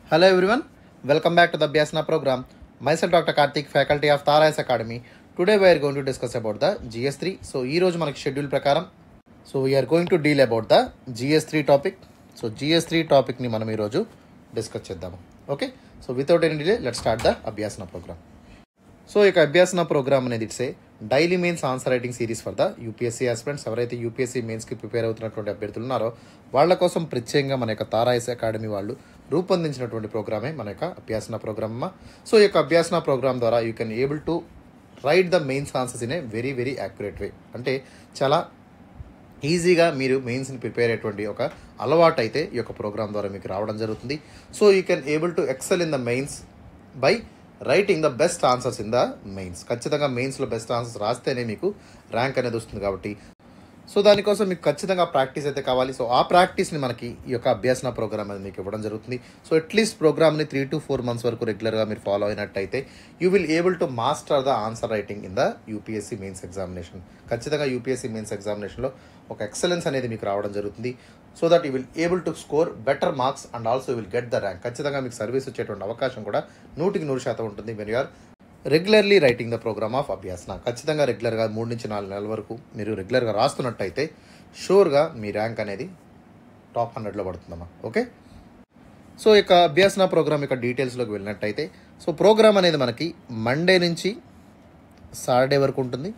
Hello everyone, welcome back to the Abhyasana program. Myself Dr. Karthik, faculty of Taras Academy. Today we are going to discuss about the GS3. So ఈ రోజు మనకి schedule ప్రకారం so we are going to deal about the GS three topic so GS three టాపిక్ని మనం ఈరోజు discuss చేద్దాము okay so without any delay let start the Abhyasana program so ఇక Abhyasana program అనేది it's a daily mains answer writing series for the UPSC aspirants ఎవరైతే UPSC మెయిన్స్కి prepare అవుతున్నటువంటి అభ్యర్థులు ఉన్నారో వాళ్ళ కోసం ప్రత్యేకంగా మన యొక్క తారాయస్ అకాడమీ వాళ్ళు రూపొందించినటువంటి ప్రోగ్రామే మన యొక్క అభ్యాసన ప్రోగ్రామ్ అమ్మా సో ఈ యొక్క అభ్యాసన ప్రోగ్రామ్ ద్వారా you can able to write the mains answers in a very very accurate way అంటే చాలా ఈజీగా మీరు మెయిన్స్ని ప్రిపేర్ అయ్యేటువంటి ఒక అలవాటు అయితే ఈ యొక్క ప్రోగ్రామ్ ద్వారా మీకు రావడం జరుగుతుంది so you can able to excel in the mains by writing the best answers in the mains ఖచ్చితంగా మెయిన్స్లో బెస్ట్ ఆన్సర్స్ రాస్తేనే మీకు ర్యాంక్ అనేది వస్తుంది కాబట్టి సో దానికోసం మీకు ఖచ్చితంగా ప్రాక్టీస్ అయితే కావాలి సో ఆ ప్రాక్టీస్ని మనకి ఈ యొక్క అభ్యాసన ప్రోగ్రామ్ అనేది మీకు ఇవ్వడం జరుగుతుంది సో అట్లీస్ట్ ప్రోగ్రామ్ని త్రీ టు ఫోర్ మంత్స్ వరకు రెగ్యులర్గా మీరు ఫాలో అయినట్టయితే you will able to master the answer writing in the UPSC mains examination ఖచ్చితంగా యూపీఎస్సీ మెయిన్స్ ఎగ్జామినేషన్లో ఒక ఎక్సలెన్స్ అనేది మీకు రావడం జరుగుతుంది so that you will able to score better marks and also will get the rank ఖచ్చితంగా మీకు service వచ్చేటువంటి అవకాశం కూడా నూటికి నూరు శాతం ఉంటుంది when you are regularly writing the program of Abhyasana ఖచ్చితంగా రెగ్యులర్గా మూడు నుంచి నాలుగు నెలల వరకు మీరు రెగ్యులర్గా రాస్తున్నట్టయితే షూర్గా మీ ర్యాంక్ అనేది టాప్ హండ్రెడ్లో పడుతుందమ్మా ఓకే సో ఇక అభ్యాసన ప్రోగ్రామ్ యొక్క డీటెయిల్స్లోకి వెళ్ళినట్టయితే సో ప్రోగ్రామ్ అనేది మనకి మండే నుంచి సాటర్డే వరకు ఉంటుంది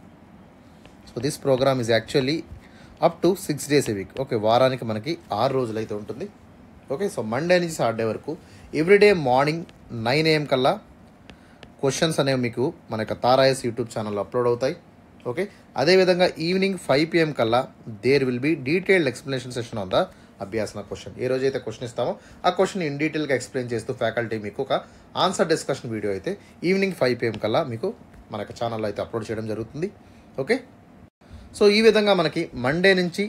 so this program is actually up to six days a week okay వారానికి మనకి ఆరు రోజులు అయితే ఉంటుంది ఓకే సో మండే నుంచి సాటర్డే వరకు ఎవ్రీడే మార్నింగ్ నైన్ ఏఎం కల్లా క్వశ్చన్స్ అనేవి మీకు మన యొక్క తారాయస్ యూట్యూబ్ ఛానల్లో అప్లోడ్ అవుతాయి ఓకే అదేవిధంగా ఈవినింగ్ ఫైవ్ పిఎం కల్లా there will be detailed explanation session on the Abhyasana question ఏ రోజైతే క్వశ్చన్ ఇస్తామో ఆ క్వశ్చన్ ఇన్ డీటెయిల్గా ఎక్స్ప్లెయిన్ చేస్తూ ఫ్యాకల్టీ మీకు ఒక ఆన్సర్ డిస్కషన్ వీడియో అయితే ఈవినింగ్ ఫైవ్ పిఎం కల్లా మీకు మన యొక్క ఛానల్లో అయితే అప్లోడ్ చేయడం జరుగుతుంది ఓకే సో ఈ విధంగా మనకి మండే నుంచి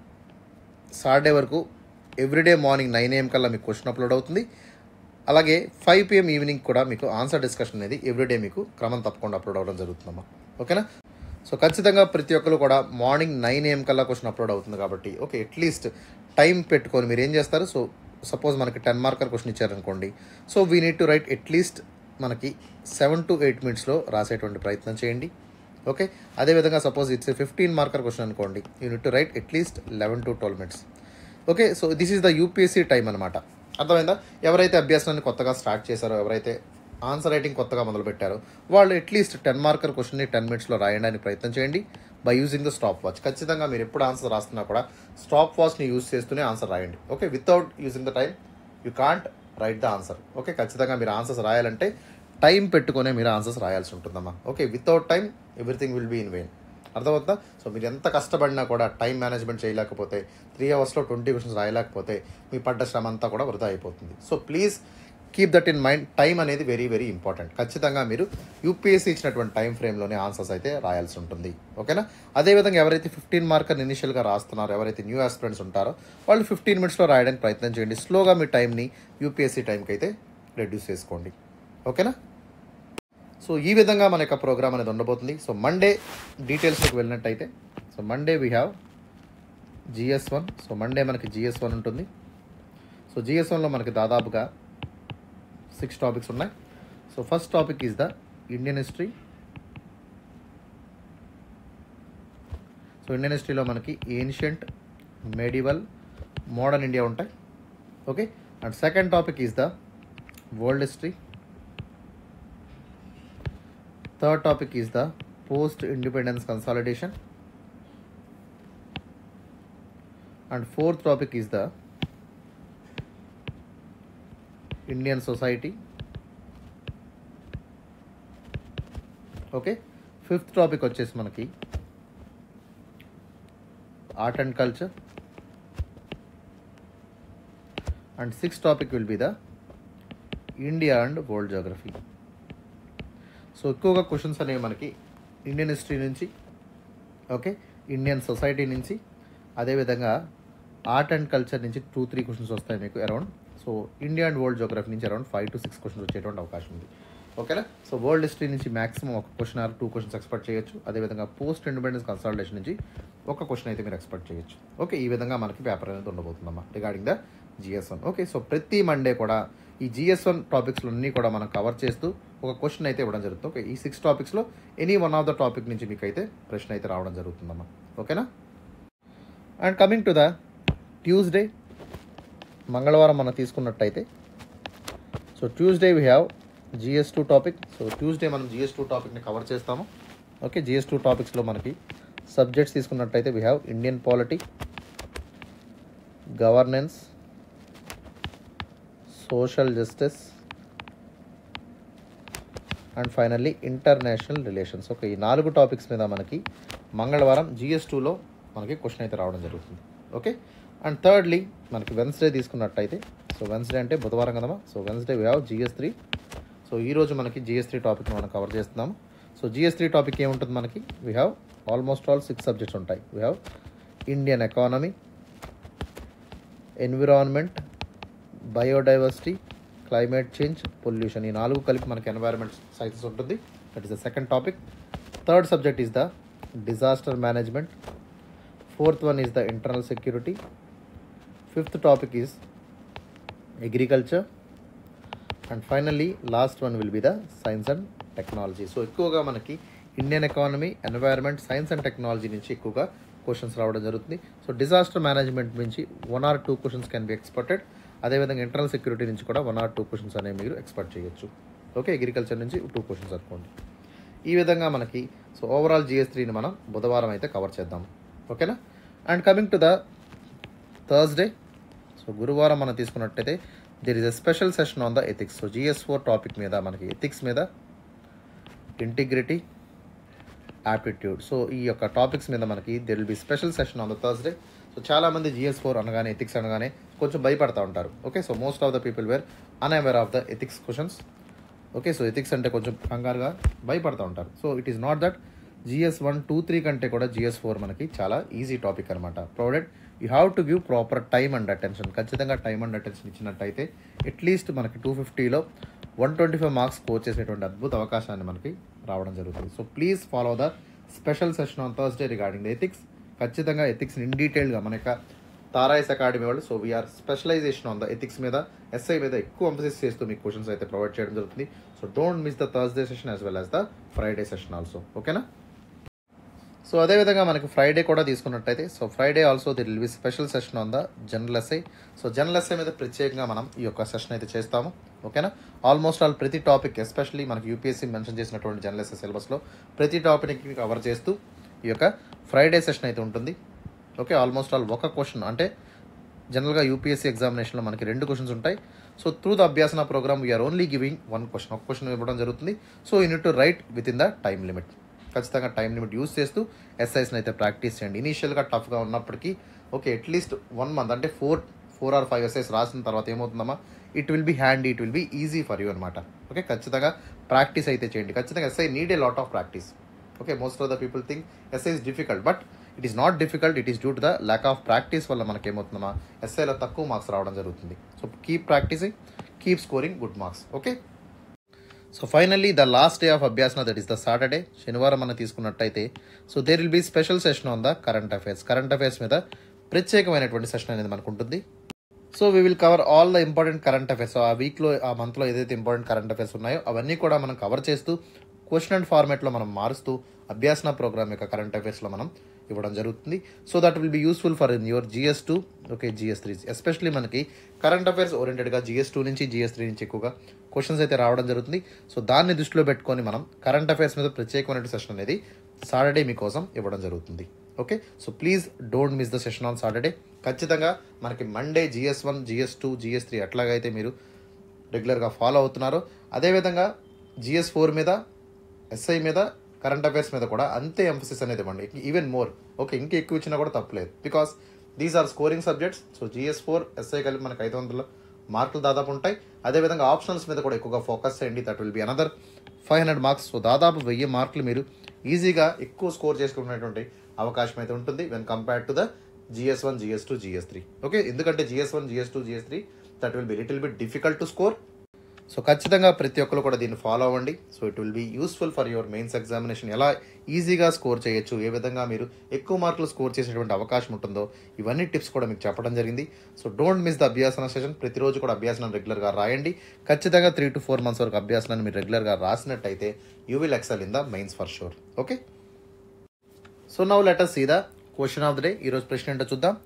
సాటర్డే వరకు ఎవ్రీడే మార్నింగ్ నైన్ ఏఎం కల్లా మీకు క్వశ్చన్ అప్లోడ్ అవుతుంది అలాగే ఫైవ్ పిఎం ఈవినింగ్ కూడా మీకు ఆన్సర్ డిస్కషన్ అనేది ఎవ్రీడే మీకు క్రమం తప్పకుండా అప్లోడ్ అవ్వడం జరుగుతుందమ్మా ఓకేనా సో ఖచ్చితంగా ప్రతి ఒక్కరు కూడా మార్నింగ్ నైన్ ఏఎం కల్లా క్వశ్చన్ అప్లోడ్ అవుతుంది కాబట్టి ఓకే అట్లీస్ట్ టైం పెట్టుకొని మీరు ఏం చేస్తారు సో సపోజ్ మనకి టెన్ మార్కర్ క్వశ్చన్ ఇచ్చారనుకోండి so we need to write at least మనకి సెవెన్ టు ఎయిట్ మినిట్స్లో రాసేటువంటి ప్రయత్నం చేయండి ఓకే అదేవిధంగా suppose it's fifteen marker question అనుకోండి you need to write at least eleven to twelve minutes okay so this is the UPSC time అనమాట అర్థమైందా ఎవరైతే అభ్యాసాన్ని కొత్తగా స్టార్ట్ చేశారో ఎవరైతే ఆన్సర్ రైటింగ్ కొత్తగా మొదలుపెట్టారో వాళ్ళు అట్లీస్ట్ టెన్ మార్కర్ క్వశ్చన్ని టెన్ మినిట్స్లో రాయడానికి ప్రయత్నం చేయండి by using the stop watch ఖచ్చితంగా మీరు ఎప్పుడు ఆన్సర్ రాస్తున్నా కూడా స్టాప్ వాచ్ని యూజ్ చేస్తూనే ఆన్సర్ రాయండి okay without using the time you can't write the answer okay ఖచ్చితంగా మీరు ఆన్సర్స్ రాయాలంటే టైం పెట్టుకునే మీరు ఆన్సర్స్ రాయాల్సి ఉంటుందమ్మా okay without time everything will be in vain అర్థమవుతుందా సో మీరు ఎంత కష్టపడినా కూడా టైం మేనేజ్మెంట్ చేయలేకపోతే త్రీ అవర్స్లో ట్వంటీ క్వశ్చన్స్ రాయలేకపోతే మీ పడ్డ శ్రమ అంతా కూడా వృధా అయిపోతుంది so please keep that in mind time అనేది వెరీ వెరీ ఇంపార్టెంట్ ఖచ్చితంగా మీరు యూపీఎస్సీ ఇచ్చినటువంటి టైం ఫ్రేమ్లోనే ఆన్సర్స్ అయితే రాయాల్సి ఉంటుంది ఓకేనా అదేవిధంగా ఎవరైతే ఫిఫ్టీన్ మార్కర్ ఇనిషియల్గా రాస్తున్నారో ఎవరైతే న్యూ ఆస్పిరెంట్స్ ఉంటారో వాళ్ళు ఫిఫ్టీన్ మినిట్స్లో రాయడానికి ప్రయత్నం చేయండి స్లోగా మీ టైంని యూపీఎస్సీ టైంకి అయితే రెడ్యూస్ చేసుకోండి ఓకేనా సో ఈ విధంగా మన యొక్క ప్రోగ్రామ్ అనేది ఉండబోతుంది సో మండే డీటెయిల్స్లోకి వెళ్ళినట్టయితే so Monday we have GS one so Monday మనకి జిఎస్ వన్ ఉంటుంది సో జిఎస్ వన్లో మనకి దాదాపుగా సిక్స్ టాపిక్స్ ఉన్నాయి so first topic is the Indian history so Indian హిస్టరీలో మనకి ఏన్షియంట్ మెడివల్ మోడర్న్ ఇండియా ఉంటాయి okay and second topic is the world history third topic is the post independence consolidation and fourth topic is the indian society okay fifth topic వచ్చేసి మనకి art and culture and sixth topic will be the India and world geography so ఎక్కువగా questions అనేవి మనకి Indian history నుంచి okay Indian society నుంచి అదేవిధంగా art and culture నుంచి two three questions వస్తాయి మీకు around so India and world geography నుంచి around five to six questions వచ్చేటువంటి అవకాశం ఉంది ఓకేనా సో వరల్డ్ హిస్టరీ నుంచి మాక్సిమం ఒక question or two questions expect చేయొచ్చు అదేవిధంగా పోస్ట్ ఇండిపెండెన్స్ కన్సల్టేషన్ నుంచి ఒక క్వశ్చన్ అయితే మీరు ఎక్స్పెక్ట్ చేయొచ్చు ఓకే ఈ విధంగా మనకి పేపర్ అనేది ఉండబోతుందమ్మా regarding the GS one okay so ప్రతి మండే కూడా ఈ జిఎస్ వన్ టాపిక్స్లో అన్నీ కూడా మనం కవర్ చేస్తూ ఒక క్వశ్చన్ అయితే ఇవ్వడం జరుగుతుంది ఓకే ఈ సిక్స్ టాపిక్స్లో any one of the topic నుంచి మీకు అయితే ప్రశ్న అయితే రావడం జరుగుతుందమ్మా ఓకేనా and coming to the Tuesday మంగళవారం మనం తీసుకున్నట్టయితే so Tuesday we have GS two topic so Tuesday మనం జిఎస్ టూ టాపిక్ని కవర్ చేస్తాము ఓకే జిఎస్ టూ టాపిక్స్లో మనకి సబ్జెక్ట్స్ తీసుకున్నట్టయితే we have Indian polity governance social justice and finally international relations okay ఈ నాలుగు టాపిక్స్ మీద మనకి మంగళవారం జిఎస్ టూలో మనకి క్వశ్చన్ అయితే రావడం జరుగుతుంది ఓకే అండ్ థర్డ్లీ మనకి వెన్స్డే తీసుకున్నట్టయితే సో వెన్స్డే అంటే బుధవారం కదమ్మా so Wednesday we have GS three so ఈరోజు మనకి జిఎస్ త్రీ టాపిక్ మనం కవర్ చేస్తున్నాము సో జిఎస్ త్రీ టాపిక్ ఏముంటుంది మనకి we have almost all six subjects ఉంటాయి we have Indian economy environment biodiversity climate change pollution ఈ నాలుగు కలిపి మనకి ఎన్వైరన్మెంట్ సైన్సెస్ ఉంటుంది that is the second topic third subject is the disaster management fourth one is the internal security fifth topic is agriculture and finally last one will be the science and technology so ఎక్కువగా మనకి Indian economy environment science and technology నుంచి ఎక్కువగా questions రావడం జరుగుతుంది so disaster management నుంచి one or two questions can be expected అదేవిధంగా internal security నుంచి కూడా వన్ ఆర్ టూ క్వశ్చన్స్ అనేవి మీరు ఎక్స్పెక్ట్ చేయొచ్చు ఓకే అగ్రికల్చర్ నుంచి టూ క్వశ్చన్స్ అనుకోండి ఈ విధంగా మనకి సో ఓవరాల్ జిఎస్ త్రీని మనం బుధవారం అయితే కవర్ చేద్దాం ఓకేనా and coming to the Thursday so గురువారం మనం తీసుకున్నట్టయితే there is a special session on the ethics so GS four topic మీద మనకి ఎథిక్స్ మీద ఇంటిగ్రిటీ యాప్టిట్యూడ్ సో ఈ యొక్క టాపిక్స్ మీద మనకి there will be special session on the Thursday so చాలామంది జిఎస్ ఫోర్ అనగానే ఎథిక్స్ అనగానే కొంచెం భయపడతా ఉంటారు okay so most of the people were unaware of the ethics questions okay so ethics అంటే కొంచెం కంగారుగా భయపడతా ఉంటారు so it is not that GS one two three కంటే కూడా జిఎస్ ఫోర్ మనకి చాలా ఈజీ టాపిక్ అనమాట provided you have to give proper time and attention ఖచ్చితంగా టైమ్ అండ్ అటెన్షన్ ఇచ్చినట్టయితే అట్లీస్ట్ మనకి టూ ఫిఫ్టీలో one twenty five marks score చేసేటువంటి అద్భుత అవకాశాన్ని మనకి రావడం జరుగుతుంది so please follow the special session on Thursday regarding the ethics ఖచ్చితంగా ఎథిక్స్ ఇన్ డీటెయిల్గా మన యొక్క తారాయస్ అకాడమీ వాళ్ళు so we are specialization on the ethics మీద ఎస్ఐ మీద ఎక్కువ ఎంఫసిస్ చేస్తూ మీకు క్వశ్చన్స్ అయితే ప్రొవైడ్ చేయడం జరుగుతుంది so don't miss the Thursday session as well as the Friday session also ఓకేనా సో అదేవిధంగా మనకి ఫ్రైడే కూడా తీసుకున్నట్టయితే so Friday also there will be special session on the general essay so general essay మీద ప్రత్యేకంగా మనం ఈ యొక్క సెషన్ అయితే చేస్తాము ఓకేనా ఆల్మోస్ట్ ఆల్ ప్రతి టాపిక్ ఎస్పెషల్లీ మనకి యూపీఎస్సీ మెన్షన్ చేసినటువంటి జనరల్ ఎస్ఐ సిలబస్లో ప్రతి టాపిక్ని కవర్ చేస్తూ ఈ యొక్క ఫ్రైడే సెషన్ అయితే ఉంటుంది ఓకే ఆల్మోస్ట్ ఆల్ ఒక క్వశ్చన్ అంటే జనరల్గా యూపీఎస్సీ ఎగ్జామినేషన్లో మనకి రెండు క్వశ్చన్స్ ఉంటాయి so through the Abhyasana program we are only giving one question ఒక క్వశ్చన్ ఇవ్వడం జరుగుతుంది so you need to write within the time limit ఖచ్చితంగా టైం లిమిట్ యూస్ చేస్తూ ఎస్ఐస్ని అయితే ప్రాక్టీస్ చేయండి ఇనీషియల్గా టఫ్గా ఉన్నప్పటికీ ఓకే అట్లీస్ట్ వన్ మంత్ అంటే four four or five essays రాసిన తర్వాత ఏమవుతుందమ్మా it will be handy it will be easy for you అనమాట ఓకే ఖచ్చితంగా ప్రాక్టీస్ అయితే చేయండి ఖచ్చితంగా essay need a lot of practice okay most of the people think essay is difficult but it is not difficult it is due to the lack of practice వల్ల మనకి ఏమవుతుందమ్మా ఎస్ఐలో తక్కువ మార్క్స్ రావడం జరుగుతుంది so keep practising keep scoring good marks okay so finally the last day of Abhyasana that is the Saturday శనివారం మనం తీసుకున్నట్టయితే so there will be special session on the current affairs current affairs మీద ప్రత్యేకమైనటువంటి session అనేది మనకు ఉంటుంది so we will cover all the important current affairs ఆ వీక్లో ఆ మంత్లో ఏదైతే ఇంపార్టెంట్ కరెంట్ అఫైర్స్ ఉన్నాయో అవన్నీ కూడా మనం కవర్ చేస్తూ క్వశ్చన్ అండ్ ఫార్మేట్లో మనం మారుస్తూ అభ్యాసన ప్రోగ్రామ్ యొక్క కరెంట్ అఫైర్స్లో మనం ఇవ్వడం జరుగుతుంది so that will be useful for in your GS two okay GS three especially మనకి కరెంట్ అఫైర్స్ ఓరియంటెడ్గా జిఎస్ టూ నుంచి జిఎస్ త్రీ నుంచి ఎక్కువగా క్వశ్చన్స్ అయితే రావడం జరుగుతుంది సో దాన్ని దృష్టిలో పెట్టుకొని మనం కరెంట్ అఫైర్స్ మీద ప్రత్యేకమైన సెషన్ అనేది సాటర్డే మీకోసం ఇవ్వడం జరుగుతుంది okay so please don't miss the session on Saturday ఖచ్చితంగా మనకి Monday GS one GS two GS three ఎట్లాగైతే మీరు రెగ్యులర్గా ఫాలో అవుతున్నారో అదేవిధంగా జిఎస్ ఫోర్ మీద ఎస్ఐ మీద కరెంట్ అఫైర్స్ మీద కూడా అంతే ఎంఫసిస్ అనేది ఇవ్వండి ఈవెన్ మోర్ ఓకే ఇంకా ఎక్కువ ఇచ్చినా కూడా తప్పలేదు because these are scoring subjects so GS four essay కలిపి మనకి ఐదు వందల మార్కులు దాదాపు ఉంటాయి అదేవిధంగా ఆప్షనల్స్ మీద కూడా ఎక్కువగా ఫోకస్ చేయండి that will be another five hundred marks so దాదాపు వెయ్యి మార్కులు మీరు ఈజీగా ఎక్కువ స్కోర్ చేసుకునేటువంటి అవకాశం అయితే ఉంటుంది when compare to the GS one GS two GS three okay ఎందుకంటే GS one GS two GS three that will be little bit difficult to score so ఖచ్చితంగా ప్రతి ఒక్కరు కూడా దీన్ని ఫాలో అవ్వండి so it will be useful for your mains examination ఎలా ఈజీగా score చేయొచ్చు ఏ విధంగా మీరు ఎక్కువ మార్కులు స్కోర్ చేసేటువంటి అవకాశం ఉంటుందో ఇవన్నీ టిప్స్ కూడా మీకు చెప్పడం జరిగింది so don't miss the Abhyasana session ప్రతిరోజు కూడా అభ్యాసనం రెగ్యులర్గా రాయండి ఖచ్చితంగా త్రీ టు ఫోర్ మంత్స్ వరకు అభ్యాసనాన్ని మీరు రెగ్యులర్గా రాసినట్టయితే you will excel in the mains for sure okay so now let us see the question of the day ఈరోజు ప్రశ్న ఏంటో చూద్దాం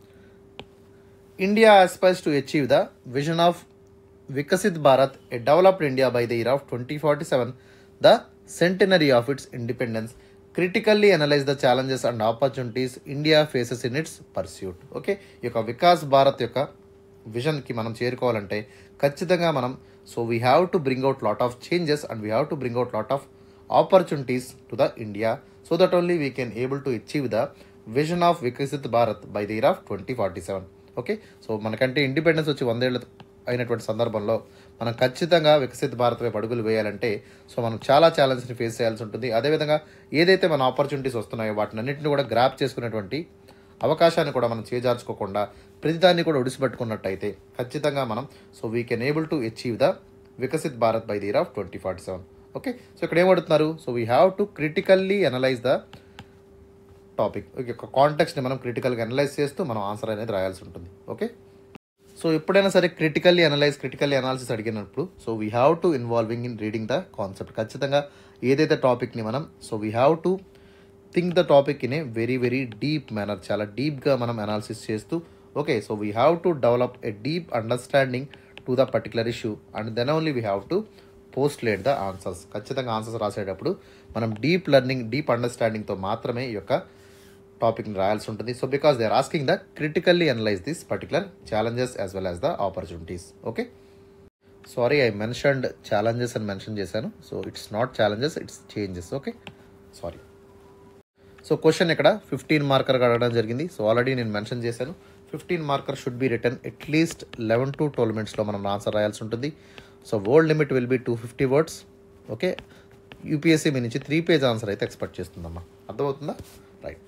India aspires to achieve the vision of Viksit Bharat a developed India by the year of twenty forty seven the centenary of its independence critically analyse the challenges and opportunities India faces in its pursuit okay ఈ యొక్క వికాస్ భారత్ యొక్క విజన్కి మనం చేరుకోవాలంటే ఖచ్చితంగా మనం so we have to bring out lot of changes and we have to bring out lot of opportunities to the India so that only we can able to achieve the vision of Viksit Bharat by the year of twenty forty seven okay so మనకంటే independence వచ్చి వందేళ్ళ అయినటువంటి సందర్భంలో మనం ఖచ్చితంగా వికసిత భారత్ వైపు అడుగులు వేయాలంటే సో మనం చాలా ఛాలెంజ్ని ఫేస్ చేయాల్సి ఉంటుంది అదేవిధంగా ఏదైతే మన ఆపర్చునిటీస్ వస్తున్నాయో వాటిని అన్నింటిని కూడా గ్రాప్ చేసుకునేటువంటి అవకాశాన్ని కూడా మనం చేజార్చుకోకుండా ప్రతిదాన్ని కూడా ఒడిసిపెట్టుకున్నట్టయితే ఖచ్చితంగా మనం so we can able to achieve the Viksit Bharat by the year of twenty forty seven okay so ఇక్కడ ఏమడుతున్నారు so we have to critically analyse the topic ఒక కాంటెక్స్ని మనం క్రిటికల్గా అనలైజ్ చేస్తూ మనం ఆన్సర్ అనేది రాయాల్సి ఉంటుంది ఓకే సో ఎప్పుడైనా సరే క్రిటికల్లీ అనలైజ్ క్రిటికల్లీ అనాలిసిస్ అడిగినప్పుడు so we have to involving in reading the concept ఖచ్చితంగా ఏదైతే టాపిక్ని మనం so we have to think the topic in a very very deep manner చాలా డీప్గా మనం అనాలిసిస్ చేస్తూ okay so we have to develop a deep understanding to the particular issue and then only we have to postulate the answers ఖచ్చితంగా answers రాసేటప్పుడు మనం deep learning deep అండర్స్టాండింగ్తో మాత్రమే ఈ యొక్క టాపిక్ని రాయాల్సి ఉంటుంది so because they are asking the critically analyse this particular challenges as well as the opportunities okay sorry I mentioned challenges అని మెన్షన్ చేశాను so it's not challenges it's changes okay sorry so question ఇక్కడ fifteen marker అడగడం జరిగింది so already నేను mention చేశాను fifteen marker should be written at least eleven to twelve మినిట్స్లో మనం answer రాయాల్సి ఉంటుంది so word limit will be two fifty words okay UPSC మీ నుంచి త్రీ పేజ్ ఆన్సర్ అయితే ఎక్స్పెక్ట్ చేస్తుందమ్మా అర్థమవుతుందా రైట్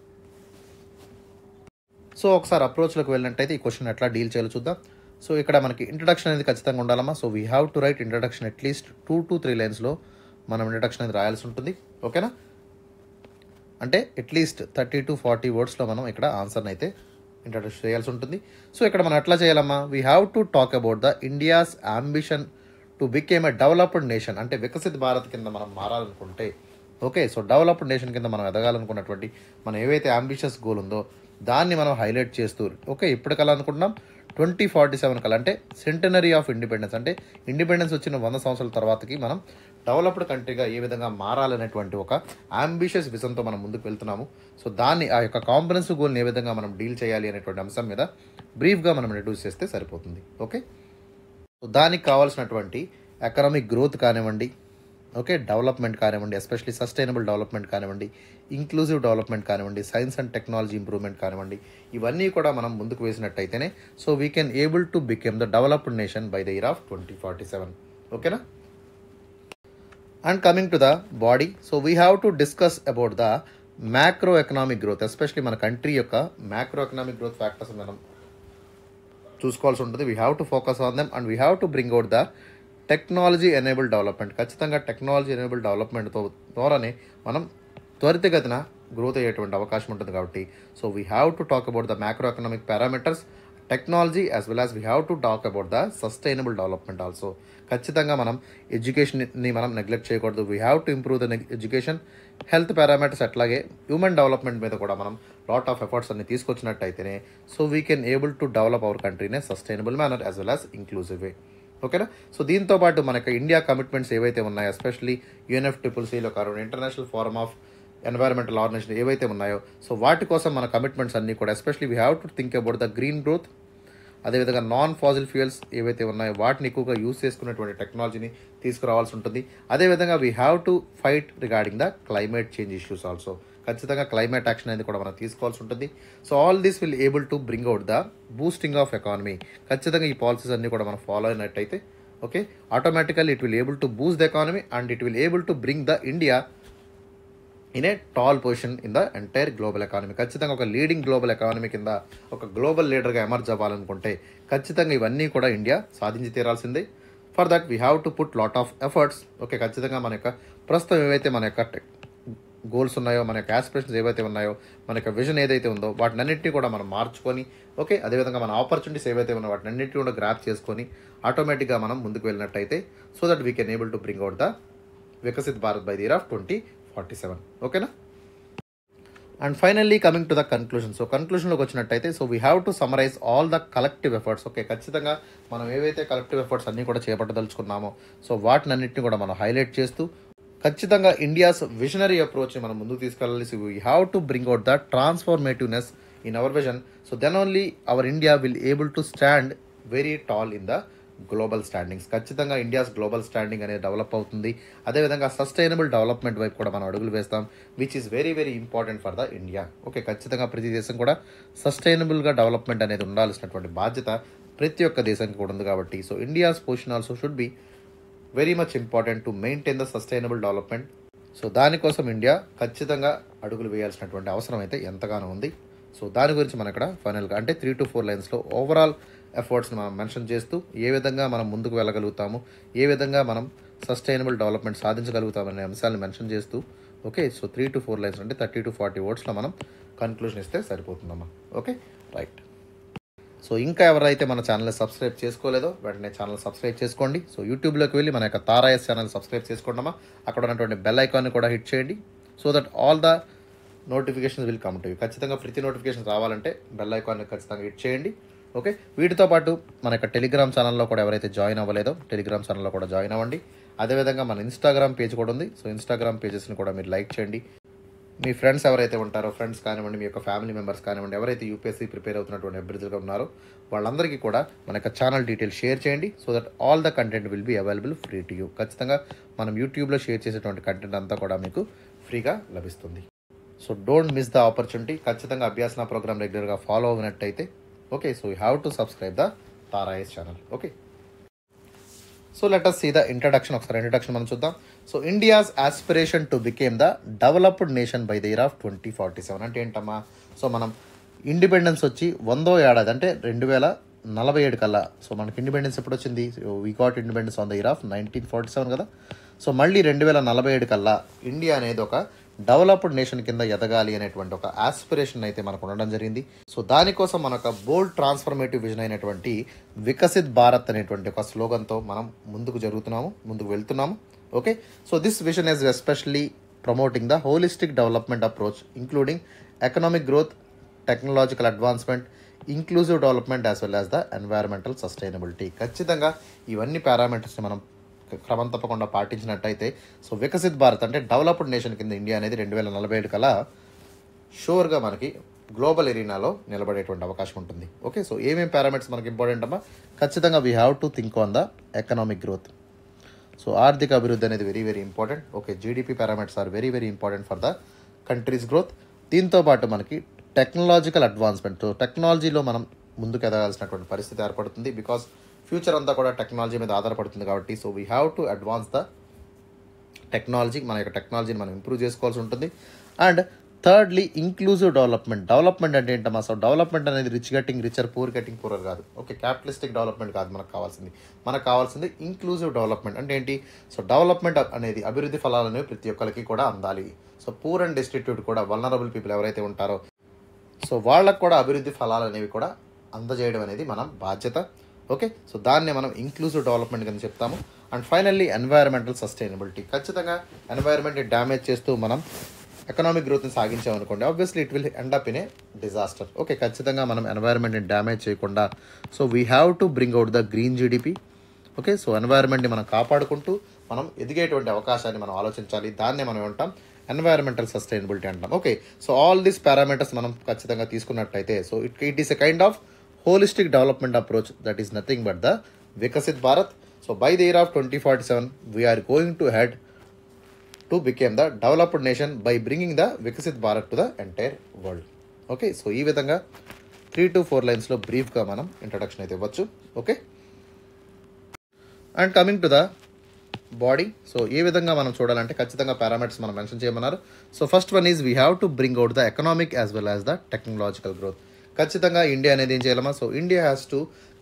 సో ఒకసారి అప్రోచ్లోకి వెళ్ళినట్టయితే ఈ క్వశ్చన్ ఎట్లా డీల్ చేయాలో చూద్దాం సో ఇక్కడ మనకి ఇంట్రడక్షన్ అనేది ఖచ్చితంగా ఉండాలమ్మా so we have to write introduction at least two to three లైన్స్లో మనం ఇంట్రడక్షన్ అనేది రాయాల్సి ఉంటుంది ఓకేనా అంటే అట్లీస్ట్ థర్టీ టు ఫార్టీ వర్డ్స్లో మనం ఇక్కడ ఆన్సర్ని అయితే ఇంట్రడ్యూస్ చేయాల్సి ఉంటుంది సో ఇక్కడ మనం ఎట్లా చేయాలమ్మా we have to talk about the India's ambition to became a developed nation అంటే వికసిత్ భారత్ కింద మనం మారాలనుకుంటే ఓకే సో డెవలప్డ్ నేషన్ కింద మనం ఎదగాలనుకున్నటువంటి మనం ఏవైతే అంబిషియస్ గోల్ ఉందో దాన్ని మనం హైలైట్ చేస్తూ ఓకే ఇప్పటికల్లా అనుకుంటున్నాం ట్వంటీ ఫార్టీ సెవెన్ కల్లా అంటే సెంటనరీ ఆఫ్ ఇండిపెండెన్స్ అంటే ఇండిపెండెన్స్ వచ్చిన వంద సంవత్సరాల తర్వాతకి మనం డెవలప్డ్ కంట్రీగా ఏ విధంగా మారాలనేటువంటి ఒక అంబిషియస్ విజన్తో మనం ముందుకు వెళ్తున్నాము సో దాన్ని ఆ యొక్క కాంపరెన్స్ గోల్ని ఏ విధంగా మనం డీల్ చేయాలి అనేటువంటి అంశం మీద బ్రీఫ్గా మనం ఇంట్రడ్యూస్ చేస్తే సరిపోతుంది ఓకే సో దానికి కావాల్సినటువంటి ఎకనామిక్ గ్రోత్ కానివ్వండి ఓకే డెవలప్మెంట్ కానివ్వండి ఎస్పెషలీ సస్టైనబుల్ డెవలప్మెంట్ కానివ్వండి ఇంక్లూజివ్ డెవలప్మెంట్ కానివ్వండి సైన్స్ అండ్ టెక్నాలజీ ఇంప్రూవ్మెంట్ కానివ్వండి ఇవన్నీ కూడా మనం ముందుకు వేసినట్టయితేనే so we can able to become the developed nation by the year of twenty forty seven ఓకేనా and coming to the body so we have to discuss about the macro economic growth especially మన country యొక్క macro economic growth factors మనం చూసుకోవాల్సి ఉంటుంది we have to focus on them and we have to bring out the technology enable development ఖచ్చితంగా technology enable డెవలప్మెంట్తో ద్వారానే మనం త్వరితగతిన గ్రోత్ అయ్యేటువంటి అవకాశం ఉంటుంది కాబట్టి so we have to talk about the macro economic parameters technology as well as we have to talk about the sustainable development also ఖచ్చితంగా మనం ఎడ్యుకేషన్ని మనం నెగ్లెక్ట్ చేయకూడదు we have to improve the education health parameters అట్లాగే human development మీద కూడా మనం lot of efforts అన్ని తీసుకొచ్చినట్టయితేనే so we can able to develop our కంట్రీనే sustainable manner as well as inclusive way ఓకేనా సో దీంతో పాటు మనకి ఇండియా కమిట్మెంట్స్ ఏవైతే ఉన్నాయో ఎస్పెషలీ యూఎన్ఎఫ్ ట్రిపుల్ సిలో కారణం international forum of environmental organization ఏవైతే ఉన్నాయో సో వాటి కోసం మన కమిట్మెంట్స్ అన్నీ కూడా especially we have to think about the green growth అదేవిధంగా నాన్ ఫాజిల్ ఫ్యూయల్స్ ఏవైతే ఉన్నాయో వాటిని ఎక్కువగా యూస్ చేసుకునేటువంటి టెక్నాలజీని తీసుకురావాల్సి ఉంటుంది అదేవిధంగా we have to fight regarding the climate change issues also ఖచ్చితంగా క్లైమేట్ యాక్షన్ అనేది కూడా మనం తీసుకోవాల్సి ఉంటుంది so all this will able to bring out the boosting of economy ఖచ్చితంగా ఈ పాలసీస్ అన్ని కూడా మనం ఫాలో అయినట్టయితే okay automatically it will able to boost the economy and it will able to bring the India in a tall position in the entire global economy ఖచ్చితంగా ఒక leading global economy కింద ఒక global లీడర్గా emerge అవ్వాలనుకుంటే ఖచ్చితంగా ఇవన్నీ కూడా India సాధించి తీరాల్సిందే for that we have to put lot of efforts okay ఖచ్చితంగా మన యొక్క ప్రస్తుతం ఏవైతే మన యొక్క గోల్స్ ఉన్నాయో మన యొక్క ఆస్పిరేషన్స్ ఏవైతే ఉన్నాయో మన యొక్క విజన్ ఏదైతే ఉందో వాటిని అన్నింటినీ కూడా మనం మార్చుకొని ఓకే అదేవిధంగా మన ఆపర్చునిటీస్ ఏవైతే ఉన్నాయో వాటిని అన్నింటినీ కూడా గ్రాప్ చేసుకొని ఆటోమేటిక్గా మనం ముందుకు వెళ్ళినట్టయితే so that we can able to bring out the Viksit Bharat by the year of twenty forty seven ఓకేనా and finally coming to the conclusion so కన్క్లూషన్లోకి వచ్చినట్టయితే so we have to summarize all the collective efforts okay ఖచ్చితంగా మనం ఏవైతే collective efforts అన్నీ కూడా చేపట్టదలుచుకున్నామో so వాటిని అన్నింటినీ కూడా మనం హైలైట్ చేస్తూ ఖచ్చితంగా ఇండియాస్ విజనరీ అప్రోచ్ని మనం ముందుకు తీసుకెళ్ళాలి so we have to bring out the transformativeness in our vision so then only our India will able to stand very tall in the global standings ఖచ్చితంగా ఇండియాస్ గ్లోబల్ స్టాండింగ్ అనేది develop అవుతుంది అదేవిధంగా sustainable development వైపు కూడా మనం అడుగులు వేస్తాం which is very very important for the India okay ఖచ్చితంగా ప్రతి దేశం కూడా సస్టైనబుల్గా డెవలప్మెంట్ అనేది ఉండాల్సినటువంటి బాధ్యత ప్రతి ఒక్క దేశానికి కూడా ఉంది కాబట్టి so India's position also should be very much important to maintain the sustainable development so దానికోసం ఇండియా ఖచ్చితంగా అడుగులు వేయాల్సినటువంటి అవసరం అయితే ఎంతగానో ఉంది సో దాని గురించి మనం ఇక్కడ ఫైనల్గా అంటే త్రీ టు ఫోర్ లైన్స్లో ఓవరాల్ ఎఫర్ట్స్ని మనం మెన్షన్ చేస్తూ ఏ విధంగా మనం ముందుకు వెళ్ళగలుగుతాము ఏ విధంగా మనం సస్టైనబుల్ డెవలప్మెంట్ సాధించగలుగుతామనే అంశాలను మెన్షన్ చేస్తూ okay so three to four lines అంటే థర్టీ టు ఫార్టీ వర్డ్స్లో మనం కన్క్లూషన్ ఇస్తే సరిపోతుందమ్మా ఓకే రైట్ సో ఇంకా ఎవరైతే మన ఛానల్ని సబ్స్క్రైబ్ చేసుకోలేదో వెంటనే ఛానల్ సబ్స్క్రైబ్ చేసుకోండి సో యూట్యూబ్లోకి వెళ్ళి మన యొక్క తారాయస్ ఛానల్ సబ్స్క్రైబ్ చేసుకోండమా అక్కడ ఉన్నటువంటి బెల్ ఐకాన్ని కూడా హిట్ చేయండి so that all the notifications will come to you ఖచ్చితంగా ప్రతి నోటిఫికేషన్ రావాలంటే బెల్ ఐకాన్ని ఖచ్చితంగా హిట్ చేయండి ఓకే వీటితో పాటు మన యొక్క టెలిగ్రామ్ ఛానల్లో కూడా ఎవరైతే జాయిన్ అవ్వలేదో టెలిగ్రామ్ ఛానల్లో కూడా జాయిన్ అవ్వండి అదేవిధంగా మన ఇన్స్టాగ్రామ్ పేజ్ కూడా ఉంది సో ఇన్స్టాగ్రామ్ పేజెస్ని కూడా మీరు లైక్ చేయండి మీ ఫ్రెండ్స్ ఎవరైతే ఉంటారో ఫ్రెండ్స్ కానివ్వండి మీ యొక్క ఫ్యామిలీ మెంబర్స్ కానివ్వండి ఎవరైతే యూపీఎస్సీ ప్రిపేర్ అవుతున్నటువంటి అభ్యర్థులుగా ఉన్నారో వాళ్ళందరికీ కూడా మన యొక్క ఛానల్ డీటెయిల్స్ షేర్ చేయండి so that all the content will be available free to you ఖచ్చితంగా మనం యూట్యూబ్లో షేర్ చేసేటువంటి కంటెంట్ అంతా కూడా మీకు ఫ్రీగా లభిస్తుంది so don't miss the opportunity ఖచ్చితంగా అభ్యాసన ప్రోగ్రామ్ రెగ్యులర్గా ఫాలో అయినట్టయితే okay so you have to subscribe the తారాయస్ channel okay so let us see the introduction ఒకసారి ఇంట్రడక్షన్ మనం చూద్దాం so India's aspiration to became the developed nation by the year of twenty forty seven అంటే ఏంటమ్మా so మనం independence వచ్చి వందో ఏడాది అంటే రెండు వేల నలభై ఏడు కల్లా సో మనకి ఇండిపెండెన్స్ ఎప్పుడు వచ్చింది we got independence on the year of nineteen forty seven కదా సో మళ్ళీ రెండు వేల నలభై ఏడు కల్లా ఇండియా అనేది ఒక డెవలప్డ్ నేషన్ కింద ఎదగాలి అనేటువంటి ఒక ఆస్పిరేషన్ అయితే మనకు ఉండడం జరిగింది సో దానికోసం మన ఒక బోల్డ్ ట్రాన్స్ఫర్మేటివ్ విజన్ అయినటువంటి వికసిత్ భారత్ అనేటువంటి ఒక స్లోగన్తో మనం ముందుకు జరుగుతున్నాము ముందుకు వెళ్తున్నాము okay so this vision is especially promoting the holistic development approach including economic growth technological advancement inclusive development as well as the environmental sustainability ఖచ్చితంగా ఇవన్నీ పారామీటర్స్ని మనం క్రమం తప్పకుండా పాటించినట్టయితే సో వికసిత్ భారత్ అంటే డెవలప్డ్ నేషన్ కింద ఇండియా అనేది రెండు వేల నలభై ఏడు కల్లా షూర్గా మనకి గ్లోబల్ ఎరీనాలో నిలబడేటువంటి అవకాశం ఉంటుంది ఓకే సో ఏమేమి పారామీటర్స్ మనకి ఇంపార్టెంట్ అమ్మా ఖచ్చితంగా we have to think on the economic growth so ఆర్థిక అభివృద్ధి అనేది very very important okay GDP parameters are very very important for the country's growth దీంతో పాటు మనకి టెక్నాలజికల్ అడ్వాన్స్మెంట్ సో టెక్నాలజీలో మనం ముందుకు ఎదగాల్సినటువంటి పరిస్థితి ఏర్పడుతుంది బికాస్ ఫ్యూచర్ అంతా కూడా టెక్నాలజీ మీద ఆధారపడుతుంది కాబట్టి so we have to advance the technology మన యొక్క టెక్నాలజీని మనం ఇంప్రూవ్ చేసుకోవాల్సి ఉంటుంది and thirdly inclusive development development అంటే ఏంటమ్మా సో డెవలప్మెంట్ అనేది rich getting richer poor getting poorer కాదు ఓకే క్యాపిటలిస్టిక్ డెవలప్మెంట్ కాదు మనకు కావాల్సింది మనకు కావాల్సింది ఇంక్లూజివ్ డెవలప్మెంట్ అంటే ఏంటి సో డెవలప్మెంట్ అనేది అభివృద్ధి ఫలాలు అనేవి ప్రతి ఒక్కరికి కూడా అందాలి సో పూర్ అండ్ డిస్ట్రిక్ట్యూట్ కూడా వల్నరబుల్ పీపుల్ ఎవరైతే ఉంటారో సో వాళ్ళకు కూడా అభివృద్ధి ఫలాలు అనేవి కూడా అందజేయడం అనేది మన బాధ్యత ఓకే సో దాన్ని మనం ఇంక్లూజివ్ డెవలప్మెంట్ కింద చెప్తాము అండ్ ఫైనల్లీ ఎన్వైరన్మెంటల్ సస్టైనబిలిటీ ఖచ్చితంగా ఎన్వైరన్మెంట్ని డ్యామేజ్ చేస్తూ మనం ఎకనామిక్ గ్రోత్ని సాగించామనుకోండి obviously it will end up in a disaster okay ఖచ్చితంగా మనం ఎన్వైరన్మెంట్ని డ్యామేజ్ చేయకుండా so we have to bring out the green GDP okay so ఎన్వైరన్మెంట్ని మనం కాపాడుకుంటూ మనం ఎదిగేటువంటి అవకాశాన్ని మనం ఆలోచించాలి దాన్నే మనం ఏమంటాం ఎన్వైరన్మెంటల్ సస్టైనబిలిటీ అంటాం okay so all these parameters మనం ఖచ్చితంగా తీసుకున్నట్టయితే so it it is a kind of holistic development approach that is nothing but the Viksit Bharat so by the year of twenty forty seven we are going to head to became the developed nation by bringing the Viksit Bharat to the entire world okay so ఈ విధంగా three to four లైన్స్లో బ్రీఫ్గా మనం introduction అయితే ఇవ్వచ్చు okay and coming to the body so ఏ విధంగా మనం చూడాలంటే ఖచ్చితంగా పారామీటర్స్ మనం మెన్షన్ చేయమన్నారు so first one is we have to bring out the economic as well as the technological growth ఖచ్చితంగా ఇండియా అనేది ఏం చేయాలమ్మా so India has to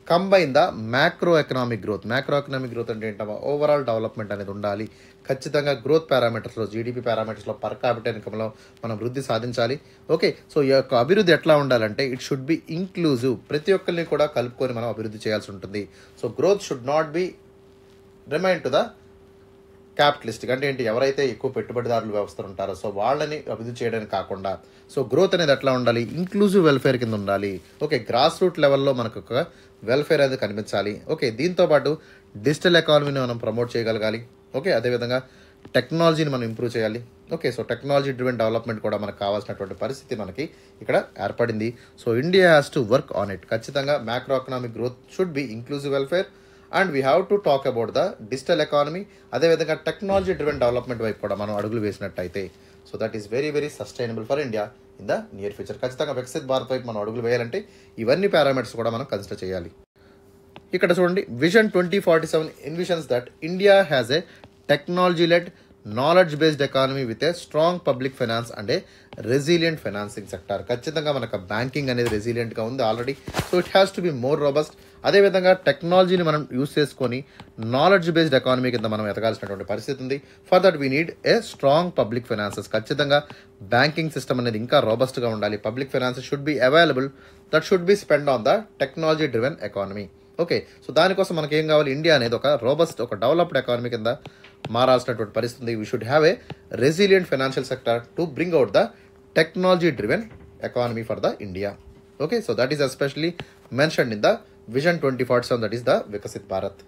combine the macro economic growth macro economic growth అంటే ఏంటమ్మా overall development అనేది ఉండాలి ఖచ్చితంగా growth పారామీటర్స్లో జీడిపి పారామీటర్స్లో పర్ క్యాపిటల్ ఇన్కంలో మనం వృద్ధి సాధించాలి ఓకే సో ఈ యొక్క అభివృద్ధి ఎట్లా ఉండాలంటే ఇట్ షుడ్ బి ఇంక్లూజివ్ ప్రతి ఒక్కరిని కూడా కలుపుకొని మనం అభివృద్ధి చేయాల్సి ఉంటుంది so growth should not be remind to the capitalistic అంటే ఏంటి ఎవరైతే ఎక్కువ పెట్టుబడిదారులు వ్యవస్థలు ఉంటారో సో వాళ్ళని అభివృద్ధి చేయడానికి కాకుండా సో గ్రోత్ అనేది ఎట్లా ఉండాలి ఇంక్లూజివ్ వెల్ఫేర్ కింద ఉండాలి ఓకే గ్రాస్ రూట్ లెవెల్లో మనకు ఒక వెల్ఫేర్ అనేది కనిపించాలి ఓకే దీంతో పాటు డిజిటల్ ఎకానమీని మనం ప్రమోట్ చేయగలగాలి ఓకే అదేవిధంగా టెక్నాలజీని మనం ఇంప్రూవ్ చేయాలి okay so technology driven development కూడా మనకు కావాల్సినటువంటి పరిస్థితి మనకి ఇక్కడ ఏర్పడింది so India has to work on it ఖచ్చితంగా macro economic growth should be inclusive welfare and we have to talk about the digital economy అదేవిధంగా టెక్నాలజీ డ్రివెన్ డెవలప్మెంట్ వైపు కూడా మనం అడుగులు వేసినట్టయితే so that is very very sustainable for India in the near future ఖచ్చితంగా వికసిత్ భారత్ వైపు మనం అడుగులు వేయాలంటే ఇవన్నీ పారామీటర్స్ కూడా మనం కన్సిడర్ చేయాలి ఇక్కడ చూడండి vision twenty forty seven envisions that India has a technology led knowledge based economy with a strong public finance and a resilient financing sector ఖచ్చితంగా మనకు బ్యాంకింగ్ అనేది రెసిలియంట్గా ఉంది already so it has to be more robust అదేవిధంగా టెక్నాలజీని మనం use చేసుకొని knowledge based economy కింద మనం ఎదగాల్సినటువంటి పరిస్థితి ఉంది for that we need a strong public finances ఖచ్చితంగా బ్యాంకింగ్ సిస్టమ్ అనేది ఇంకా రోబస్ట్గా ఉండాలి public finances should be available that should be spend on the technology driven economy okay so దానికోసం మనకి ఏం కావాలి ఇండియా అనేది ఒక రోబస్ట్ ఒక డెవలప్డ్ ఎకానమీ కింద మారాల్సినటువంటి పరిస్థితి we should have a resilient financial sector to bring out the technology driven economy for the India okay so that is especially mentioned in the vision twenty forty seven that is the Viksit Bharat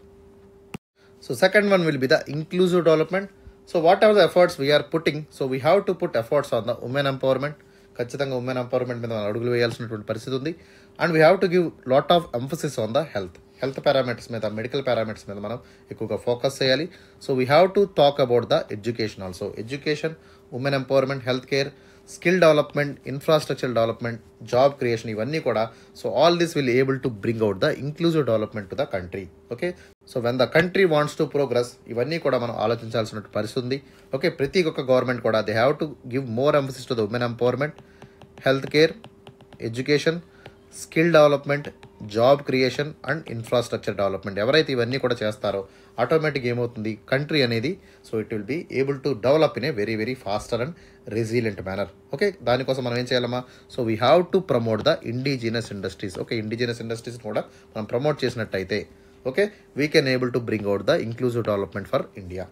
so second one will be the inclusive development so what are the efforts we are putting so we have to put efforts on the women empowerment ఖచ్చితంగా women empowerment మీద మనం అడుగులు వేయాల్సినటువంటి పరిస్థితి ఉంది and we have to give lot of emphasis on the health health parameters మీద medical parameters మీద మనం ఎక్కువగా ఫోకస్ చేయాలి so we have to talk about the education also education women empowerment health care skill development infrastructure development job creation ఇవన్నీ కూడా so all this will able to bring out the inclusive development to the country okay so when the country wants to progress ఇవన్నీ కూడా మనం ఆలోచించాల్సిన పరిస్థితి ఉంది okay ప్రతి ఒక్క గవర్నమెంట్ కూడా they have to give more emphasis to the women empowerment health care education skill development job creation and infrastructure development ఎవరైతే ఇవన్నీ కూడా చేస్తారో ఆటోమేటిక్ ఏమవుతుంది కంట్రీ అనేది so it will be able to develop in a very very faster and resilient manner okay దానికోసం మనం ఏం చేయాలమ్మా so we have to promote the indigenous industries okay indigenous industries కూడా మనం ప్రమోట్ చేసినట్టయితే okay we can able to bring out the inclusive development for India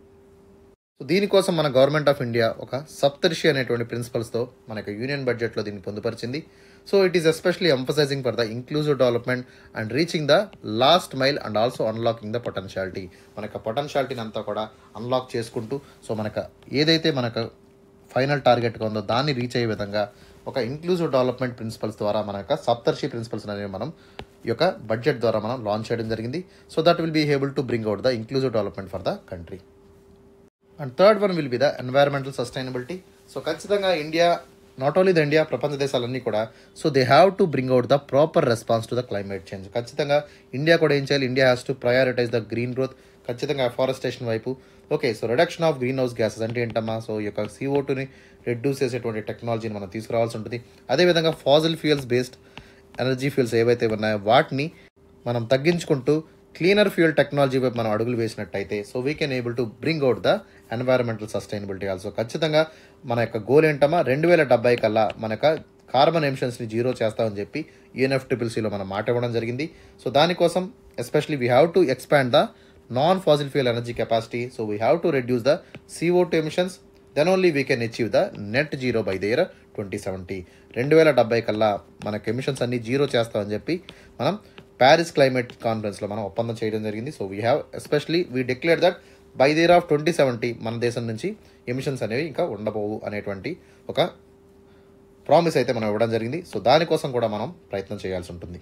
so దీనికోసం మన government of India ఒక సప్తర్షి అనేటువంటి ప్రిన్సిపల్స్తో మన యొక్క యూనియన్ బడ్జెట్లో దీన్ని పొందుపరిచింది so it is especially emphasizing for the inclusive development and reaching the last mile and also unlocking the potentiality మన యొక్క పొటెన్షియాలిటీని అంతా కూడా అన్లాక్ చేసుకుంటూ సో మనకు ఏదైతే మనకు ఫైనల్ టార్గెట్గా ఉందో దాన్ని రీచ్ అయ్యే విధంగా ఒక ఇంక్లూజివ్ డెవలప్మెంట్ ప్రిన్సిపల్స్ ద్వారా మన యొక్క సప్తర్షి ప్రిన్సిపల్స్ అనేవి మనం ఈ యొక్క బడ్జెట్ ద్వారా మనం లాంచ్ చేయడం జరిగింది so that will be able to bring out the inclusive development for the country and third one will be the environmental sustainability so ఖచ్చితంగా India not only the India ప్రపంచ దేశాలన్నీ కూడా so they have to bring out the proper response to the climate change ఖచ్చితంగా India కూడా ఏం చేయాలి India has to prioritize the green growth ఖచ్చితంగా forestation వైపు okay so reduction of green house gases అంటే ఏంటమ్మా సో ఈ యొక్క సిఓ టూని రెడ్యూస్ చేసేటువంటి టెక్నాలజీని మనం తీసుకురావాల్సి ఉంటుంది అదేవిధంగా fossil fuels based energy fuels ఏవైతే ఉన్నాయో వాటిని మనం తగ్గించుకుంటూ క్లీనర్ ఫ్యూయల్ టెక్నాలజీ వైపు మనం అడుగులు వేసినట్టయితే so we can able to bring out the environmental sustainability also ఖచ్చితంగా మన యొక్క గోల్ ఏంటమ్మా రెండు వేల డెబ్బై కల్లా మన యొక్క కార్బన్ ఎమిషన్స్ని జీరో చేస్తామని చెప్పి యూఎన్ఎఫ్ ట్రిపుల్సీలో మనం మాట ఇవ్వడం జరిగింది సో దానికోసం especially we have to expand the non fossil fuel energy capacity so we have to reduce the CO two emissions then only we can achieve the net zero by the year twenty seventy రెండు వేల డెబ్బై కల్లా మనకు emissions అన్ని zero చేస్తామని చెప్పి మనం Paris climate కాన్ఫరెన్స్లో మనం ఒప్పందం చేయడం జరిగింది so we have especially we declare that by the year of twenty seventy మన దేశం నుంచి ఎమిషన్స్ అనేవి ఇంకా ఉండబోవు అనేటువంటి ఒక ప్రామిస్ అయితే మనం ఇవ్వడం జరిగింది సో దానికోసం కూడా మనం ప్రయత్నం చేయాల్సి ఉంటుంది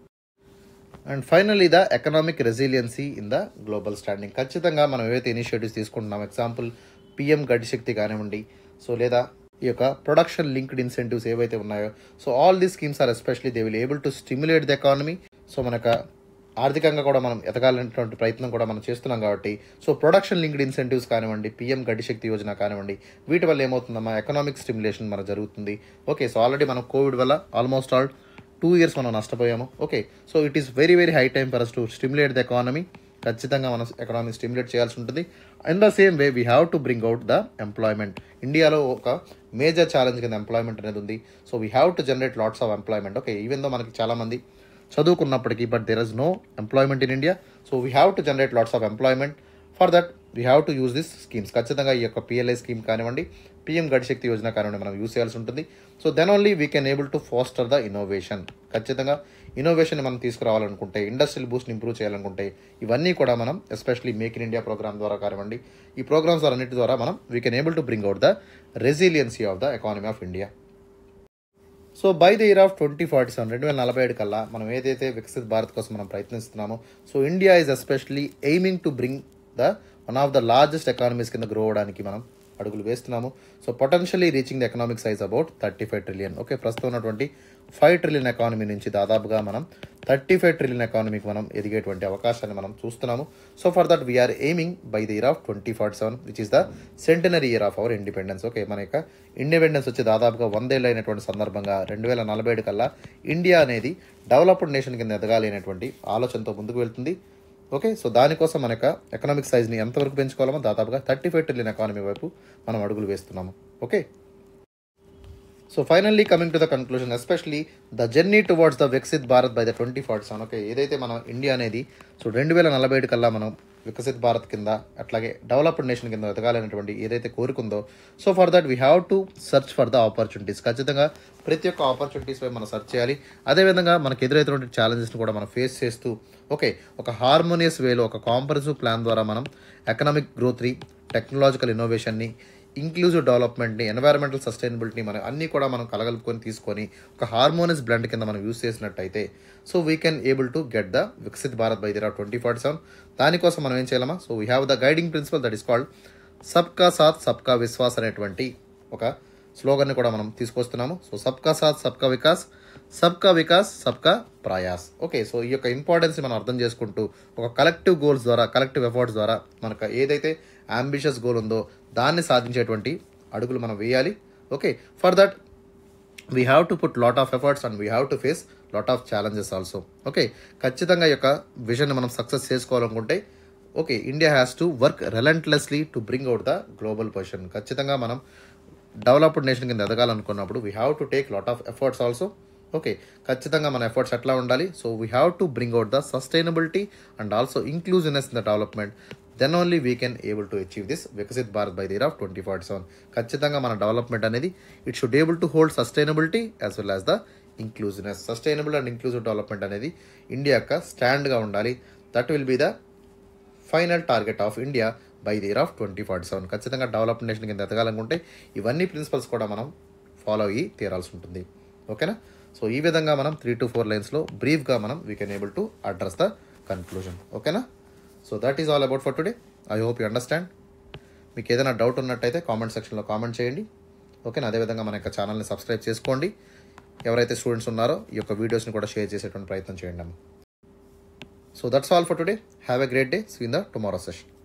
and finally the economic resilience in the global standing ఖచ్చితంగా మనం ఏవైతే ఇనిషియేటివ్స్ తీసుకుంటున్నాం ఎగ్జాంపుల్ పిఎం గడిశక్తి కానివ్వండి సో లేదా ఈ యొక్క ప్రొడక్షన్ లింక్డ్ ఇన్సెంటివ్స్ ఏవైతే ఉన్నాయో so all these schemes are especially they will able to stimulate the economy so మనకు ఆర్థికంగా కూడా మనం ఎదగాలనేటువంటి ప్రయత్నం కూడా మనం చేస్తున్నాం కాబట్టి సో ప్రొడక్షన్ లింక్డ్ ఇన్సెంటివ్స్ కానివ్వండి పిఎం గడిశక్తి యోజన కానివ్వండి వీటి వల్ల ఏమవుతుందమ్మా ఎకనామిక్ స్టిమ్యులేషన్ మన జరుగుతుంది ఓకే సో ఆల్రెడీ మనం కోవిడ్ వల్ల ఆల్మోస్ట్ ఆల్ టూ ఇయర్స్ మనం నష్టపోయాము okay so it is very very high time for us to stimulate the economy ఖచ్చితంగా మనం ఎకనామీ స్టిమ్యులేట్ చేయాల్సి ఉంటుంది in the same way we have to bring out the employment ఇండియాలో ఒక major challenge కింద employment అనేది ఉంది so we have to generate lots of employment okay even though మనకి చాలామంది చదువుకున్నప్పటికీ but there is no employment in India so we have to generate lots of employment for that we have to use this schemes ఖచ్చితంగా ఈ యొక్క PLI scheme కానివ్వండి PM Gatishakti Yojana కానివ్వండి మనం use చేయాల్సి ఉంటుంది so then only we can able to foster the innovation ఖచ్చితంగా innovation మనం తీసుకురావాలనుకుంటే ఇండస్ట్రియల్ బూస్ట్ని ఇంప్రూవ్ చేయాలనుకుంటే ఇవన్నీ కూడా మనం especially make in India program ద్వారా కానివ్వండి ఈ ప్రోగ్రామ్స్ అన్నిటి ద్వారా మనం we can able to bring out the resilience of the economy of India so by the year of twenty forty seven రెండు వేల నలభై ఏడు కల్లా మనం ఏదైతే వికసిత్ భారత్ కోసం మనం ప్రయత్నిస్తున్నామో so India is especially aiming to bring the one of the largest economies కింద గ్రో అవడానికి మనం అడుగులు వేస్తున్నాము so potentially reaching the economic size about thirty five trillion okay ప్రస్తుతం ఉన్నటువంటి ఫైవ్ ట్రిలియన్ ఎకానమీ నుంచి దాదాపుగా మనం థర్టీ ఫైవ్ ట్రిలియన్ ఎకానమీకి మనం ఎదిగేటువంటి అవకాశాన్ని మనం చూస్తున్నాము so for that we are aiming by the year of twenty forty seven which is the centenary year of our independence okay మన యొక్క ఇండిపెండెన్స్ వచ్చి దాదాపుగా వందేళ్ళు అయినటువంటి సందర్భంగా రెండు వేల నలభై ఏడు కల్లా ఇండియా అనేది డెవలప్డ్ నేషన్ కింద ఎదగాలి అనేటువంటి ఆలోచనతో ముందుకు వెళ్తుంది ఓకే సో దానికోసం మన యొక్క ఎకనామిక్ సైజ్ని ఎంతవరకు పెంచుకోవాలమో దాదాపుగా థర్టీ ఫైవ్ ట్రిలియన్ ఎకానమీ వైపు మనం అడుగులు వేస్తున్నాము okay so finally coming to the conclusion especially the journey towards the Viksit Bharat by the twenty forty seven okay ఏదైతే మన ఇండియా అనేది సో రెండు వేల నలభై ఏడు కల్లా మనం వికసిత్ భారత్ కింద అట్లాగే డెవలప్డ్ నేషన్ కింద ఎదగాలనేటువంటి ఏదైతే కోరుకుందో so for that we have to search for the opportunities ఖచ్చితంగా ప్రతి ఒక్క ఆపర్చునిటీస్ పై మనం సెర్చ్ చేయాలి అదేవిధంగా మనకు ఎదురైనటువంటి ఛాలెంజెస్ని కూడా మనం ఫేస్ చేస్తూ ఓకే ఒక హార్మోనియస్ వేలో ఒక కాంపరసివ్ ప్లాన్ ద్వారా మనం ఎకనామిక్ గ్రోత్ని టెక్నాలజికల్ ఇన్నోవేషన్ని ఇంక్లూజివ్ డెవలప్మెంట్ని ఎన్వైరన్మెంటల్ సస్టైనబిలిటీ మనం అన్నీ కూడా మనం కలగలుపుకొని తీసుకొని ఒక హార్మోనియస్ బ్లెండ్ కింద మనం యూస్ చేసినట్టయితే so we can able to get the Viksit Bharat by the year twenty forty seven దానికోసం మనం ఏం చేయాలమా so we have the guiding principle that is called Sabka Saath సబ్కా విశ్వాస్ అనేటువంటి ఒక స్లోగన్ని కూడా మనం తీసుకొస్తున్నాము సో సబ్కా సాత్ సబ్కా వికాస్ సబ్కా వికాస్ సబ్కా ప్రయాస్ ఓకే సో ఈ యొక్క ఇంపార్టెన్స్ మనం అర్థం చేసుకుంటూ ఒక కలెక్టివ్ గోల్స్ ద్వారా కలెక్టివ్ ఎఫర్ట్స్ ద్వారా మనకు ఏదైతే అంబిషియస్ గోల్ ఉందో దాన్ని సాధించేటువంటి అడుగులు మనం వేయాలి okay for that we have to put lot of efforts and we have to face lot of challenges also okay ఖచ్చితంగా ఈ యొక్క విజన్ మనం సక్సెస్ చేసుకోవాలనుకుంటే okay India has to work relentlessly to bring out the global position ఖచ్చితంగా మనం developed nation కింద ఎదగాలనుకున్నప్పుడు we have to take lot of efforts also okay ఖచ్చితంగా మన ఎఫర్ట్స్ ఎట్లా ఉండాలి so we have to bring out the sustainability and also inclusiveness in the development then only we can able to achieve this Viksit Bharat by the year of twenty forty seven ఖచ్చితంగా మన development అనేది it should able to hold sustainability as well as the inclusiveness sustainable and inclusive development అనేది India యొక్క స్టాండ్గా ఉండాలి that will be the final target of India by the year of twenty forty seven ఖచ్చితంగా developed nation కింద ఎదగాలనుకుంటే ఇవన్నీ principles కూడా మనం ఫాలో అయ్యి తీరాల్సి ఉంటుంది ఓకేనా సో ఈ విధంగా మనం త్రీ టు ఫోర్ లైన్స్లో బ్రీఫ్గా మనం we can able to address the conclusion ఓకేనా so that is all about for today I hope you understand మీకు ఏదైనా డౌట్ ఉన్నట్టయితే కామెంట్ సెక్షన్లో కామెంట్ చేయండి ఓకేనా అదేవిధంగా మన యొక్క ఛానల్ని సబ్స్క్రైబ్ చేసుకోండి ఎవరైతే స్టూడెంట్స్ ఉన్నారో ఈ యొక్క వీడియోస్ని కూడా షేర్ చేసేటువంటి ప్రయత్నం చేయండి అమ్మ so that's all for today have a great day see in the tomorrow session